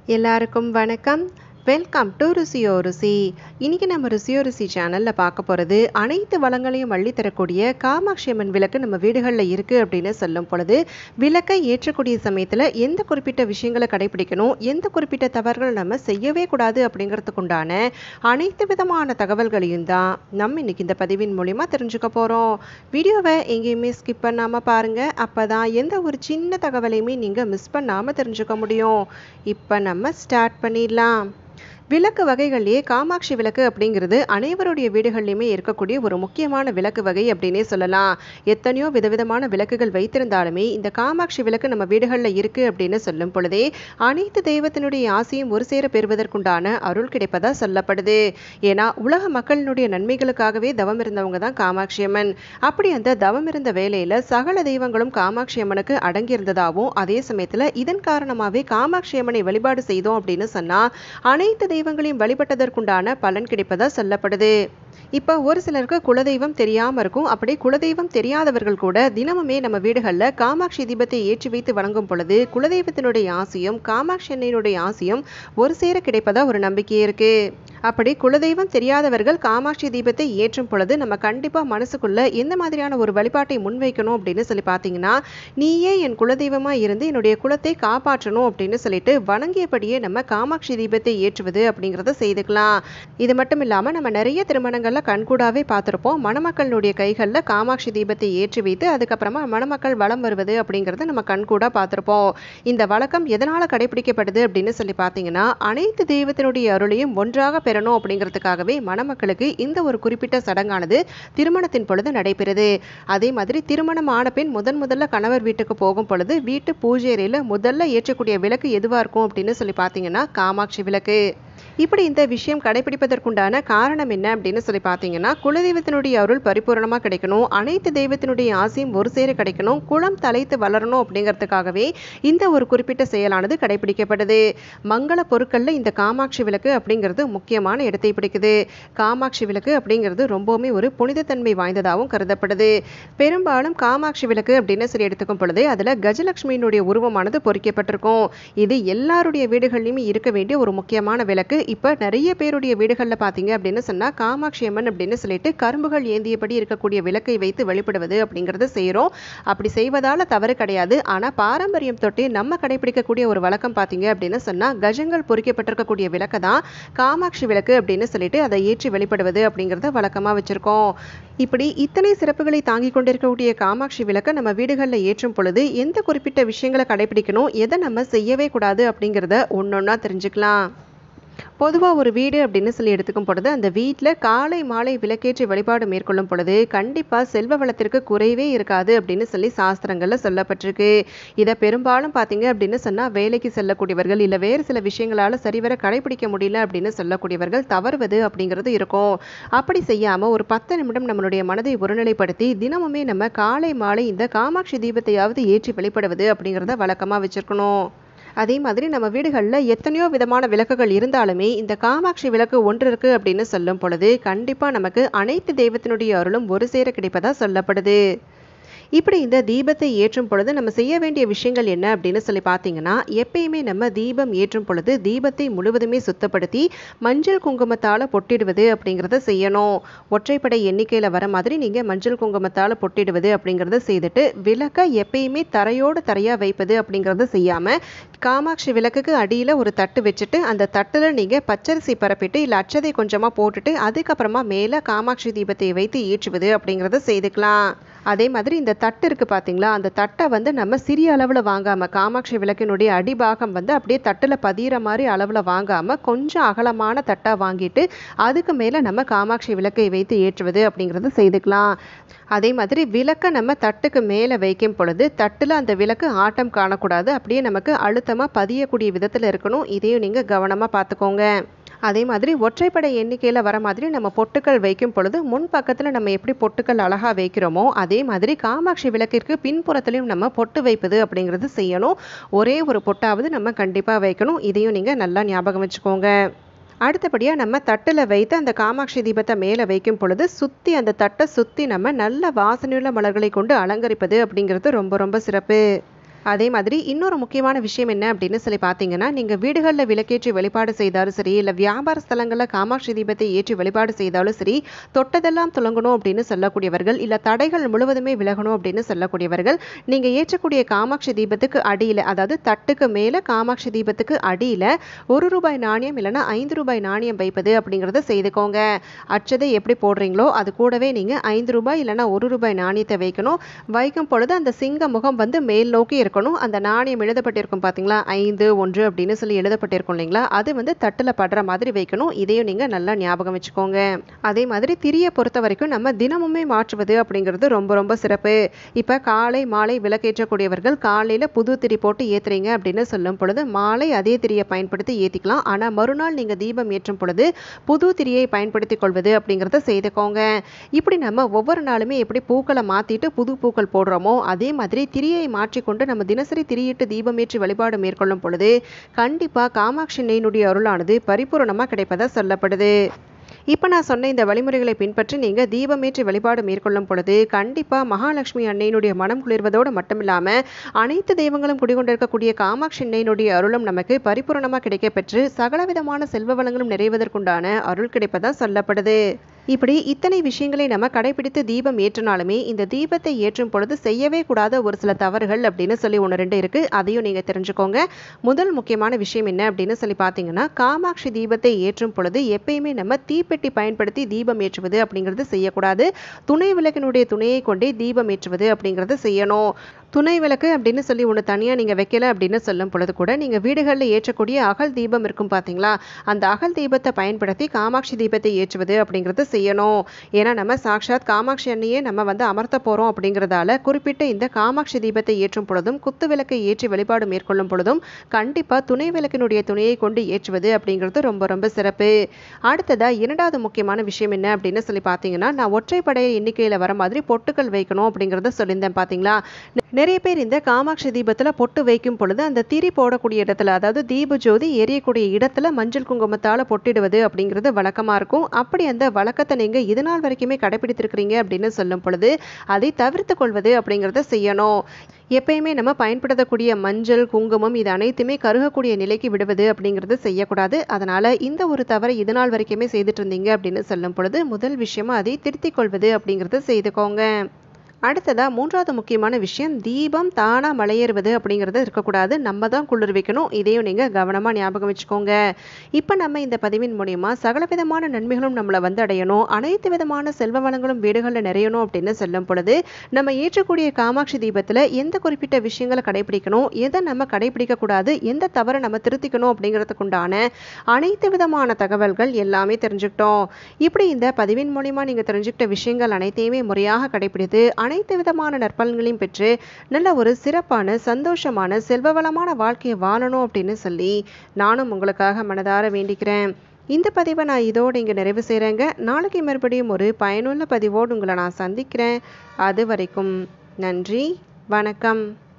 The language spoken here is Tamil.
எல்லாருக்கும் வணக்கம் வெல்கம் டு ருசியோ ருசி இன்னைக்கு நம்ம ருசியோ ருசி சேனலில் பார்க்க போகிறது அனைத்து வளங்களையும் அள்ளி தரக்கூடிய காமாட்சி அம்மன் விளக்கு நம்ம வீடுகளில் இருக்குது அப்படின்னு சொல்லும் பொழுது விளக்கை ஏற்றக்கூடிய சமயத்தில் எந்த குறிப்பிட்ட விஷயங்களை கடைபிடிக்கணும் எந்த குறிப்பிட்ட தவறுகள் நம்ம செய்யவே கூடாது அப்படிங்கிறதுக்குண்டான அனைத்து விதமான தகவல்களையும் தான் நம்ம இன்னைக்கு இந்த பதிவின் மூலிமா தெரிஞ்சுக்க போகிறோம் வீடியோவை எங்கேயுமே ஸ்கிப் பண்ணாமல் பாருங்கள் அப்போ தான் எந்த ஒரு சின்ன தகவலையுமே நீங்கள் மிஸ் பண்ணாமல் தெரிஞ்சுக்க முடியும் இப்போ நம்ம ஸ்டார்ட் பண்ணிடலாம் விளக்கு வகைகள்லேயே காமாட்சி விளக்கு அப்படிங்கிறது அனைவருடைய வீடுகள்லையுமே இருக்கக்கூடிய ஒரு முக்கியமான விளக்கு வகை அப்படின்னே சொல்லலாம் எத்தனையோ விதவிதமான விளக்குகள் வைத்திருந்தாலுமே இந்த காமாட்சி விளக்கு நம்ம வீடுகளில் இருக்குது அப்படின்னு சொல்லும் பொழுதே அனைத்து தெய்வத்தினுடைய ஆசையும் ஒரு சேர பெறுவதற்குண்டான அருள் கிடைப்பதா சொல்லப்படுது ஏன்னா உலக மக்களினுடைய நன்மைகளுக்காகவே தவம் இருந்தவங்க தான் காமாட்சி அம்மன் அப்படி அந்த தவம் இருந்த வேலையில் சகல தெய்வங்களும் காமாட்சி அம்மனுக்கு அடங்கியிருந்ததாகவும் அதே சமயத்தில் இதன் காரணமாகவே காமாட்சி அம்மனை வழிபாடு செய்தோம் அப்படின்னு சொன்னால் அனைத்து தெய்வங்களையும் வழிபட்டதற்குண்டான பலன் கிடைப்பதா சொல்லப்படுது இப்போ ஒரு சிலருக்கு குலதெய்வம் தெரியாமல் இருக்கும் அப்படி குலதெய்வம் தெரியாதவர்கள் கூட தினமுமே நம்ம வீடுகளில் காமாட்சி தீபத்தை ஏற்றி வைத்து வணங்கும் பொழுது குலதெய்வத்தினுடைய ஆசையும் காமாட்சி அன்னையினுடைய ஆசையும் ஒரு சேர கிடைப்பதா ஒரு நம்பிக்கை இருக்கு அப்படி குலதெய்வம் தெரியாதவர்கள் காமாட்சி தீபத்தை ஏற்றும் பொழுது நம்ம கண்டிப்பாக மனசுக்குள்ள எந்த மாதிரியான ஒரு வழிபாட்டை முன்வைக்கணும் அப்படின்னு சொல்லி பார்த்தீங்கன்னா நீயே என் குலதெய்வமாக இருந்து என்னுடைய குலத்தை காப்பாற்றணும் அப்படின்னு சொல்லிட்டு வணங்கியபடியே நம்ம காமாட்சி தீபத்தை ஏற்றுவது அப்படிங்கிறத செய்துக்கலாம் இது மட்டும் இல்லாமல் நம்ம நிறைய திருமணங்களில் கண்கூடாவே பார்த்துருப்போம் மணமக்களுடைய கைகளில் காமாட்சி தீபத்தை ஏற்றி வைத்து அதுக்கப்புறமா மணமக்கள் வலம் வருவது அப்படிங்கிறத நம்ம கண்கூடா பார்த்துருப்போம் இந்த வழக்கம் எதனால் கடைபிடிக்கப்படுது அப்படின்னு சொல்லி பார்த்தீங்கன்னா அனைத்து தெய்வத்தினுடைய அருளையும் ஒன்றாக பெறணும் அப்படிங்கிறதுக்காகவே மணமக்களுக்கு இந்த ஒரு குறிப்பிட்ட சடங்கானது திருமணத்தின் பொழுது நடைபெறுது அதே மாதிரி திருமணம் ஆன பெண் முதன் முதல்ல கணவர் வீட்டுக்கு போகும் பொழுது வீட்டு பூஜை அறையில் முதல்ல ஏற்றக்கூடிய விளக்கு எதுவாக இருக்கும் அப்படின்னு சொல்லி பார்த்தீங்கன்னா காமாட்சி விளக்கு இப்படி இந்த விஷயம் கடைபிடிப்பதற்குண்டான காரணம் என்ன அப்படின்னு சொல்லி பார்த்தீங்கன்னா குலதெய்வத்தினுடைய அருள் பரிபூரணமாக கிடைக்கணும் அனைத்து தெய்வத்தினுடைய ஆசையும் ஒரு சேர கிடைக்கணும் குளம் தலைத்து வளரணும் அப்படிங்கிறதுக்காகவே இந்த ஒரு குறிப்பிட்ட செயலானது கடைபிடிக்கப்படுது மங்கள பொருட்களில் இந்த காமாட்சி விளக்கு அப்படிங்கிறது முக்கியமான இடத்தை பிடிக்குது காமாட்சி விளக்கு அப்படிங்கிறது ரொம்பவுமே ஒரு புனிதத்தன்மை வாய்ந்ததாகவும் கருதப்படுது பெரும்பாலும் காமாட்சி விளக்கு அப்படின்னு சொல்லி எடுத்துக்கும் பொழுது அதில் கஜலட்சுமியினுடைய உருவமானது பொறிக்கப்பட்டிருக்கும் இது எல்லாருடைய வீடுகள்லையுமே இருக்க வேண்டிய ஒரு முக்கியமான விளக்கு இப்போ நிறைய பேருடைய வீடுகளில் பார்த்தீங்க அப்படின்னு சொன்னால் காமாட்சி அம்மன் அப்படின்னு சொல்லிட்டு கரும்புகள் ஏந்தியபடி இருக்கக்கூடிய விளக்கை வைத்து வழிபடுவது அப்படிங்கிறத செய்கிறோம் அப்படி செய்வதால் தவறு கிடையாது ஆனால் பாரம்பரியம் தொட்டு நம்ம கடைபிடிக்கக்கூடிய ஒரு வழக்கம் பார்த்தீங்க அப்படின்னு சொன்னால் கஜங்கள் பொறிக்கப்பட்டிருக்கக்கூடிய விளக்கை தான் காமாட்சி விளக்கு அப்படின்னு சொல்லிட்டு அதை ஏற்றி வெளிப்படுவது அப்படிங்கிறத வழக்கமாக வச்சுருக்கோம் இப்படி இத்தனை சிறப்புகளை தாங்கி கொண்டிருக்கக்கூடிய காமாட்சி விளக்கை நம்ம வீடுகளில் ஏற்றும் பொழுது எந்த குறிப்பிட்ட விஷயங்களை கடைபிடிக்கணும் எதை நம்ம செய்யவே கூடாது அப்படிங்கிறத ஒன்றொன்னா தெரிஞ்சுக்கலாம் பொதுவாக ஒரு வீடு அப்படின்னு சொல்லி எடுத்துக்கும் பொழுது அந்த வீட்டில் காலை மாலை விளக்கேற்றி வழிபாடு மேற்கொள்ளும் பொழுது கண்டிப்பாக செல்வ வளத்திற்கு குறைவே இருக்காது அப்படின்னு சொல்லி சாஸ்திரங்களில் சொல்லப்பட்டிருக்கு இதை பெரும்பாலும் பார்த்தீங்க அப்படின்னு சொன்னால் வேலைக்கு செல்லக்கூடியவர்கள் இல்லை வேறு சில விஷயங்களால் சரிவர கடைபிடிக்க முடியல அப்படின்னு சொல்லக்கூடியவர்கள் தவறுவது அப்படிங்கிறது இருக்கும் அப்படி செய்யாமல் ஒரு பத்து நிமிடம் நம்மளுடைய மனதை ஒருநிலைப்படுத்தி தினமுமே நம்ம காலை மாலை இந்த காமாட்சி தீபத்தையாவது ஏற்றி வழிபடுவது அப்படிங்கிறத வழக்கமாக வச்சுருக்கணும் அதே மாதிரி நம்ம வீடுகளில் எத்தனையோ விதமான விளக்குகள் இருந்தாலுமே இந்த காமாட்சி விளக்கு ஒன்று இருக்கு அப்படின்னு சொல்லும் பொழுது கண்டிப்பாக நமக்கு அனைத்து தெய்வத்தினுடைய அருளும் ஒரு சேர கிடைப்பதா சொல்லப்படுது இப்படி இந்த தீபத்தை ஏற்றும் பொழுது நம்ம செய்ய வேண்டிய விஷயங்கள் என்ன அப்படின்னு சொல்லி பார்த்தீங்கன்னா எப்பயுமே நம்ம தீபம் ஏற்றும் பொழுது தீபத்தை முழுவதுமே சுத்தப்படுத்தி மஞ்சள் குங்குமத்தால் பொட்டிடுவது அப்படிங்கிறத செய்யணும் ஒற்றைப்படை எண்ணிக்கையில் வர மாதிரி நீங்கள் மஞ்சள் குங்குமத்தால் பொட்டிடுவது அப்படிங்கிறத செய்துட்டு விளக்கை எப்பயுமே தரையோடு தரையாக வைப்பது அப்படிங்கிறத செய்யாமல் காமாட்சி விளக்குக்கு அடியில் ஒரு தட்டு வச்சுட்டு அந்த தட்டில் நீங்கள் பச்சரிசி பரப்பிட்டு இல்லை அச்சதை கொஞ்சமாக போட்டுட்டு அதுக்கப்புறமா மேலே காமாட்சி தீபத்தை வைத்து ஏற்றுவது அப்படிங்கிறத செய்துக்கலாம் அதே மாதிரி இந்த தட்டு இருக்குது பார்த்தீங்களா அந்த தட்டை வந்து நம்ம சிறிய அளவில் வாங்காமல் காமாட்சி விளக்கினுடைய அடிபாகம் வந்து அப்படியே தட்டில் பதிகிற மாதிரி அளவில் வாங்காமல் கொஞ்சம் அகலமான தட்டாக வாங்கிட்டு அதுக்கு மேலே நம்ம காமாட்சி விளக்கை வைத்து ஏற்றுவது அப்படிங்கிறது செய்துக்கலாம் அதே மாதிரி விளக்கை நம்ம தட்டுக்கு மேலே வைக்கும் பொழுது தட்டில் அந்த விளக்கு ஆட்டம் காணக்கூடாது அப்படியே நமக்கு அழுத்தமாக பதியக்கூடிய விதத்தில் இருக்கணும் இதையும் நீங்கள் கவனமாக பார்த்துக்கோங்க அதே மாதிரி ஒற்றைப்படை எண்ணிக்கையில் வர மாதிரி நம்ம பொட்டுக்கள் வைக்கும் பொழுது முன் பக்கத்தில் நம்ம எப்படி பொட்டுக்கள் அழகாக வைக்கிறோமோ அதே மாதிரி காமாட்சி விளக்கிற்கு பின்புறத்துலையும் நம்ம பொட்டு வைப்பது அப்படிங்கிறது செய்யணும் ஒரே ஒரு பொட்டாவது நம்ம கண்டிப்பாக வைக்கணும் இதையும் நீங்கள் நல்லா ஞாபகம் வச்சுக்கோங்க அடுத்தபடியாக நம்ம தட்டில் வைத்து அந்த காமாட்சி தீபத்தை மேலே வைக்கும் பொழுது சுற்றி அந்த தட்டை சுற்றி நம்ம நல்ல வாசனையுள்ள மலர்களை கொண்டு அலங்கரிப்பது அப்படிங்கிறது ரொம்ப ரொம்ப சிறப்பு அதே மாதிரி இன்னொரு முக்கியமான விஷயம் என்ன அப்படின்னு சொல்லி பார்த்தீங்கன்னா நீங்கள் வீடுகளில் விளக்கேற்றி வழிபாடு செய்தாலும் சரி இல்லை வியாபார ஸ்தலங்களில் காமாட்சி தீபத்தை ஏற்றி வழிபாடு செய்தாலும் சரி தொட்டதெல்லாம் துலங்கணும் அப்படின்னு சொல்லக்கூடியவர்கள் இல்லை தடைகள் முழுவதுமே விலகணும் அப்படின்னு சொல்லக்கூடியவர்கள் நீங்கள் ஏற்றக்கூடிய காமாட்சி தீபத்துக்கு அடியில் அதாவது தட்டுக்கு மேலே காமாட்சி தீபத்துக்கு அடியில் ஒரு ரூபாய் நாணயம் இல்லைன்னா ஐந்து ரூபாய் நாணயம் வைப்பது அப்படிங்கிறத செய்துக்கோங்க அச்சதை எப்படி போடுறீங்களோ அது கூடவே நீங்கள் ஐந்து ரூபாய் இல்லைன்னா ஒரு ரூபாய் நாணயத்தை வைக்கணும் வைக்கும் பொழுது அந்த சிங்க முகம் வந்து மேல் நோக்கி இருக்கணும் அந்த நாணயம் எழுதப்பட்டிருக்கும் பார்த்தீங்களா ஐந்து ஒன்று அப்படின்னு சொல்லி எழுதப்பட்டிருக்கும் இல்லைங்களா அது வந்து தட்டில் படுற மாதிரி வைக்கணும் இதையும் நீங்கள் நல்லா ஞாபகம் வச்சுக்கோங்க அதே மாதிரி திரியை பொறுத்த வரைக்கும் நம்ம தினமுமே மாற்றுவது அப்படிங்கிறது ரொம்ப ரொம்ப சிறப்பு இப்போ காலை மாலை விளக்கேற்றக்கூடியவர்கள் காலையில் புது திரி போட்டு ஏற்றுறீங்க அப்படின்னு சொல்லும் பொழுது மாலை அதே திரியை பயன்படுத்தி ஏற்றிக்கலாம் ஆனால் மறுநாள் நீங்கள் தீபம் ஏற்றும் பொழுது புது திரியை பயன்படுத்தி கொள்வது அப்படிங்கிறத செய்துக்கோங்க இப்படி நம்ம ஒவ்வொரு நாளுமே எப்படி பூக்களை மாற்றிட்டு புது பூக்கள் போடுறோமோ அதே மாதிரி திரியை மாற்றிக்கொண்டு நம்ம தினசரி திரியிட்டு தீபமேற்றி வழிபாடு மேற்கொள்ளும் பொழுது கண்டிப்பாக காமாட்சி நெய்னுடைய அருளானது பரிபூரணமாக கிடைப்பதா சொல்லப்படுது இப்போ நான் சொன்ன இந்த வழிமுறைகளை பின்பற்றி நீங்கள் தீபமேற்றி வழிபாடு மேற்கொள்ளும் பொழுது கண்டிப்பாக மகாலட்சுமி அன்னையினுடைய மனம் குளிர்வதோடு மட்டும் இல்லாமல் அனைத்து தெய்வங்களும் குடிகொண்டிருக்கக்கூடிய காமாட்சி அன்னையினுடைய அருளும் நமக்கு பரிபூரணமாக கிடைக்கப்பெற்று சகலவிதமான செல்வ வளங்களும் நிறைவதற்குண்டான அருள் கிடைப்பதா சொல்லப்படுது இப்படி இத்தனை விஷயங்களை நம்ம கடைபிடித்து தீபம் ஏற்றினாலுமே இந்த தீபத்தை ஏற்றும் பொழுது செய்யவே கூடாத ஒரு சில தவறுகள் அப்படின்னு சொல்லி ஒன்று ரெண்டு இருக்குது அதையும் நீங்கள் தெரிஞ்சுக்கோங்க முதல் முக்கியமான விஷயம் என்ன அப்படின்னு சொல்லி பார்த்தீங்கன்னா காமாட்சி தீபத்தை ஏற்றும் பொழுது எப்பயுமே நம்ம தீப்பெட்டி பயன்படுத்தி தீபம் ஏற்றுவது அப்படிங்கிறது செய்யக்கூடாது துணை விளக்கினுடைய துணையை கொண்டே தீபம் ஏற்றுவது அப்படிங்கிறது செய்யணும் துணை விளக்கு அப்படின்னு சொல்லி ஒன்று தனியாக நீங்கள் வைக்கல அப்படின்னு சொல்லும் பொழுது கூட நீங்கள் வீடுகளில் ஏற்றக்கூடிய அகல் தீபம் இருக்கும் பார்த்தீங்களா அந்த அகல் தீபத்தை பயன்படுத்தி காமாட்சி தீபத்தை ஏற்றுவது அப்படிங்கிறது செய்யணும் ஏன்னா நம்ம சாக்ஷாத் காமாட்சி அண்ணியே நம்ம வந்து அமர்த்த போகிறோம் அப்படிங்கிறதால குறிப்பிட்ட இந்த காமாட்சி தீபத்தை ஏற்றும் பொழுதும் குத்து விளக்கை ஏற்றி வழிபாடு மேற்கொள்ளும் பொழுதும் கண்டிப்பாக துணை விளக்கினுடைய துணையை கொண்டு ஏற்றுவது அப்படிங்கிறது ரொம்ப ரொம்ப சிறப்பு அடுத்ததாக இரண்டாவது முக்கியமான விஷயம் என்ன அப்படின்னு சொல்லி பார்த்தீங்கன்னா நான் ஒற்றைப்படை எண்ணிக்கையில் வர மாதிரி பொட்டுக்கள் வைக்கணும் அப்படிங்கிறத சொல்லியிருந்தேன் பார்த்தீங்களா நிறைய பேர் இந்த காமாட்சி தீபத்தில் பொட்டு வைக்கும் பொழுது அந்த திரி போடக்கூடிய இடத்துல அதாவது தீப ஜோதி எரியக்கூடிய இடத்துல மஞ்சள் குங்குமத்தால் பொட்டிடுவது அப்படிங்கிறது வழக்கமாக இருக்கும் அப்படி அந்த வழக்கத்தை நீங்கள் இது நாள் வரைக்குமே கடைபிடித்திருக்கிறீங்க அப்படின்னு சொல்லும் பொழுது அதை தவிர்த்து கொள்வது அப்படிங்கிறத செய்யணும் எப்பயுமே நம்ம பயன்படுத்தக்கூடிய மஞ்சள் குங்குமம் இது அனைத்துமே கருகக்கூடிய நிலைக்கு விடுவது அப்படிங்கிறது செய்யக்கூடாது அதனால் இந்த ஒரு தவறை இது நாள் வரைக்குமே செய்துட்டு இருந்தீங்க அப்படின்னு சொல்லும் பொழுது முதல் விஷயமா அதை திருத்திக் கொள்வது அப்படிங்கிறத செய்துக்கோங்க அடுத்ததா மூன்றாவது முக்கியமான விஷயம் தீபம் தானாக மலையேறுவது அப்படிங்கிறது இருக்கக்கூடாது நம்ம தான் குளிர் வைக்கணும் இதையும் நீங்கள் கவனமாக ஞாபகம் வச்சுக்கோங்க இப்போ நம்ம இந்த பதிவின் மூலியமா சகல விதமான நன்மைகளும் நம்மளை வந்து அடையணும் அனைத்து விதமான செல்வ வளங்களும் வீடுகளில் நிறையணும் அப்படின்னு சொல்லும் பொழுது நம்ம ஏற்றக்கூடிய காமாட்சி தீபத்தில் எந்த குறிப்பிட்ட விஷயங்களை கடைபிடிக்கணும் எதை நம்ம கடைபிடிக்கக்கூடாது எந்த தவறை நம்ம திருத்திக்கணும் அப்படிங்கிறதுக்குண்டான அனைத்து விதமான தகவல்கள் எல்லாமே தெரிஞ்சுக்கிட்டோம் இப்படி இந்த பதிவின் மூலியமா நீங்கள் தெரிஞ்சுக்கிட்ட விஷயங்கள் அனைத்தையுமே முறையாக கடைபிடித்து அனைத்து விதமான நற்பலன்களையும் பெற்று நல்ல ஒரு சிறப்பான சந்தோஷமான செல்வவளமான வாழ்க்கையை வாழணும் அப்படின்னு சொல்லி நானும் உங்களுக்காக மனதார வேண்டிக்கிறேன் இந்த பதிவை நான் இதோடு இங்கே நிறைவு செய்கிறேங்க நாளைக்கு மறுபடியும் ஒரு பயனுள்ள பதிவோடு உங்களை நான் சந்திக்கிறேன் அது வரைக்கும் நன்றி வணக்கம்